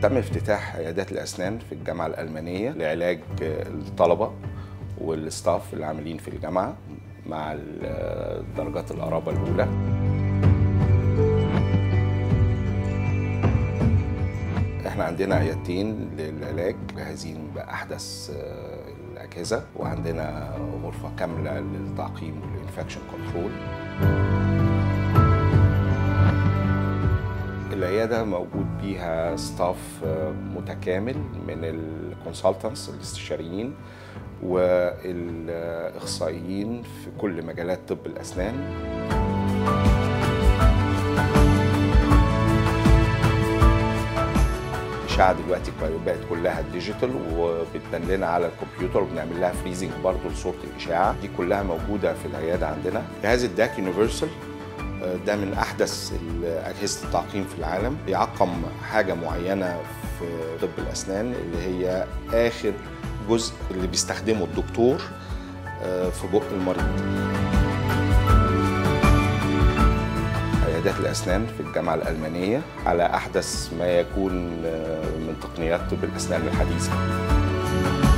تم افتتاح عيادات الأسنان في الجامعة الألمانية لعلاج الطلبة والستاف اللي عاملين في الجامعة مع درجات القرابة الأولى احنا عندنا عيادتين للعلاج جاهزين بأحدث الأجهزة وعندنا غرفة كاملة للتعقيم والإنفكشن كنترول العياده موجود بيها ستاف متكامل من الكونسلتنتس الاستشاريين والاخصائيين في كل مجالات طب الاسنان الاشعه دلوقتي بقت كلها ديجيتال وبتبان لنا على الكمبيوتر وبنعمل لها فريزنج برضه لصوره الاشعه دي كلها موجوده في العياده عندنا جهاز الداك يونيفرسال ده من احدث اجهزه التعقيم في العالم بيعقم حاجه معينه في طب الاسنان اللي هي اخر جزء اللي بيستخدمه الدكتور في بق المريض عيادات الاسنان في الجامعه الالمانيه على احدث ما يكون من تقنيات طب الاسنان الحديثه